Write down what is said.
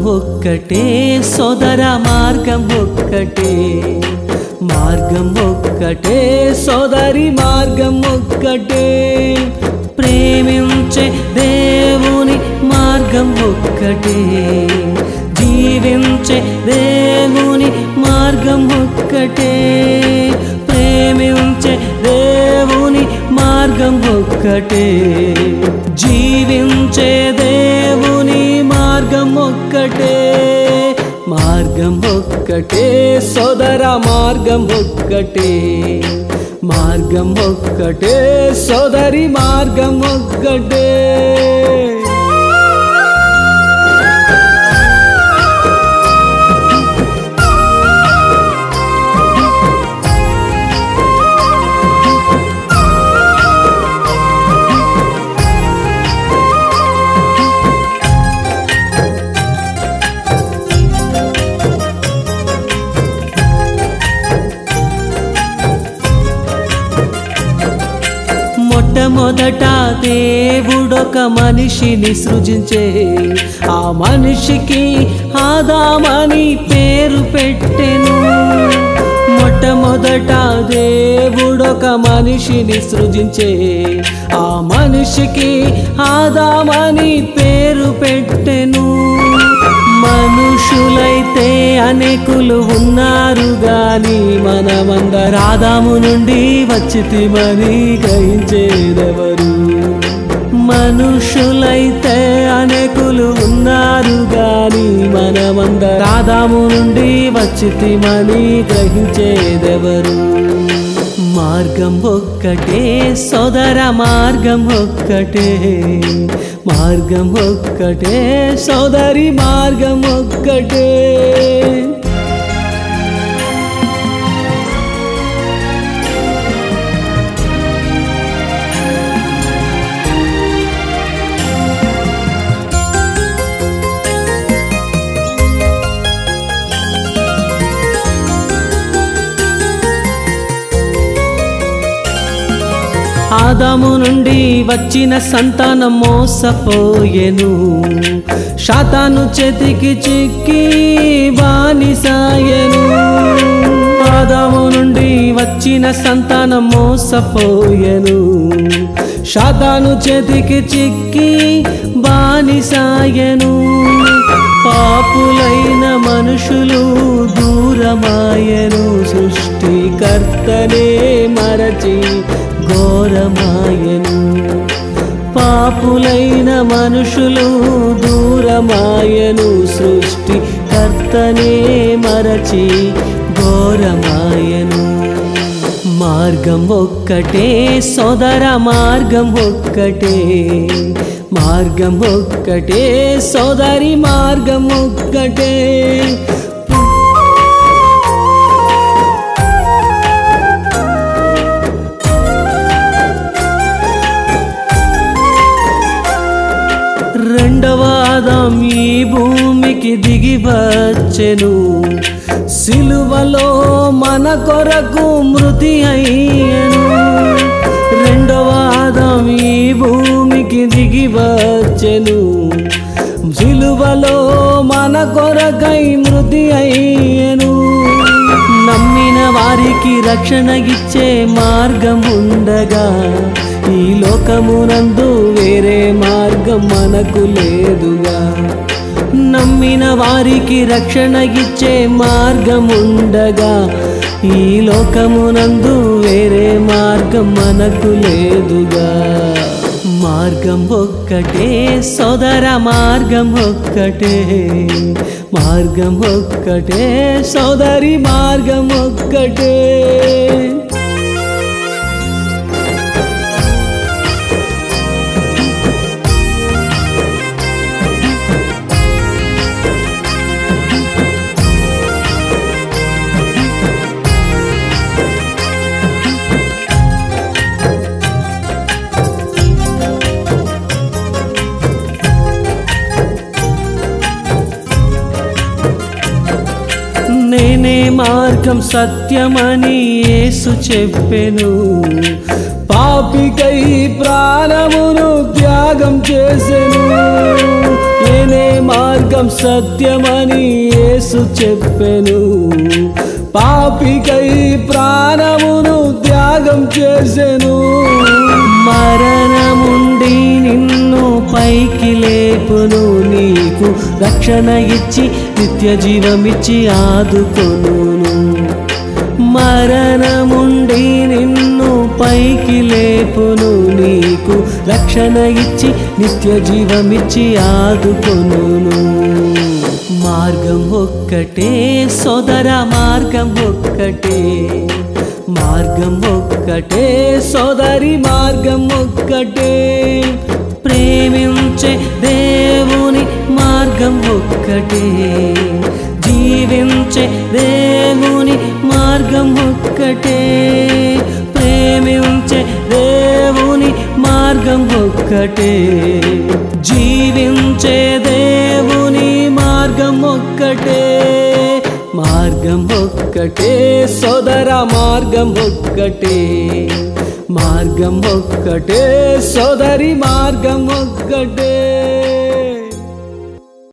ఒక్కటే సోదర మార్గం ఒక్కటే మార్గం ఒక్కటే సోదరి మార్గం ఒక్కటే ప్రేమించే దేవుని మార్గం ఒక్కటే జీవించే దేవుని మార్గం ఒక్కటే ప్రేమించే దేవుని మార్గం ఒక్కటే జీవించే దేవుని మార్గం ఒక్కటే మార్గం ఒక్కటే సోదర మార్గం ఒక్కటే మార్గం ఒక్కటే సోదరి మార్గం ఒక్కటే మొట్టమొదట దేవుడొక మనిషిని సృజించే ఆ మనిషికి ఆదామని పేరు పెట్టెను మొట్టమొదట దేవుడొక మనిషిని సృజించే ఆ మనిషికి ఆదామని పేరు పెట్టెను మనుషులైతే అనేకులు ఉన్నారు గాని మనమందరాదాము నుండి వచ్చితిమని గ్రహించేదెవరు మనుషులైతే అనేకులు ఉన్నారు గాని మనమందరాదాము నుండి వచ్చితిమని గ్రహించేదెవరు మార్గం ఒక్కటే సోదర మార్గం ఒక్కటే మార్గం ఒక్కటే సోదరి మార్గం ఒక్కటే ఆదాము నుండి వచ్చిన సంతానం మోసపోయెను శాతాను చేతికి చిక్కి బానిసాయెను ఆదాము నుండి వచ్చిన సంతానం మోసపోయెను శాతాను చేతికి చిక్కి బానిసాయెను పాపులైన మనుషులు దూరమాయను సృష్టికర్తనే మరచి ఘోరమాయను పాపులైన మనుషులు దూరమాయను సృష్టి కర్తనే మరచి ఘోరమాయను మార్గం ఒక్కటే సోదర మార్గం ఒక్కటే మార్గం ఒక్కటే సోదరి మార్గం ఒక్కటే రెండవ ఆదాం ఈ భూమికి దిగి వచ్చెను సిలువలో మన కొరకు మృతి అయ్యను రెండవ ఆదాం ఈ భూమికి దిగి వచ్చెను సిలువలో మన కొరకై మృతి అయ్యను నమ్మిన వారికి రక్షణ ఇచ్చే మార్గం ఉండగా ఈ లోకమునందు వేరే మార్గం మనకు లేదుగా నమ్మిన వారికి రక్షణ ఇచ్చే మార్గం ఉండగా ఈ లోకమునందు వేరే మార్గం మనకు లేదుగా మార్గం ఒక్కటే సోదర మార్గం ఒక్కటే మార్గం ఒక్కటే సోదరి మార్గం ఒక్కటే నేనే మార్గం సత్యమని యేసు చెప్పెను పాపికై ప్రాణమును త్యాగం చేసెను నేనే మార్గం సత్యమని యేసు చెప్పెను పాపికై ప్రాణమును త్యాగం చేసెను మరణముండి నిన్ను పైకి లేపును నీకు రక్షణ ఇచ్చి నిత్య జీవమిచ్చి ఆదుకొనును మరణముండి నిన్ను పైకి లేపును నీకు రక్షణ ఇచ్చి నిత్య జీవమిచ్చి ఆదుకొనును మార్గం ఒక్కటే సోదర మార్గం ఒక్కటే మార్గం ఒక్కటే సోదరి మార్గం ఒక్కటే ప్రేమించే దేవుని మార్గం ఒక్కటే జీవించే దేవుని మార్గం ఒక్కటే ప్రేమించే దేవుని మార్గం ఒక్కటే జీవించే దేవుని మార్గం ఒక్కటే మార్గం ఒక్కటే సోదర మార్గం ఒక్కటే మార్గం ఒక్కటే సోదరి మార్గం ఒక్కటే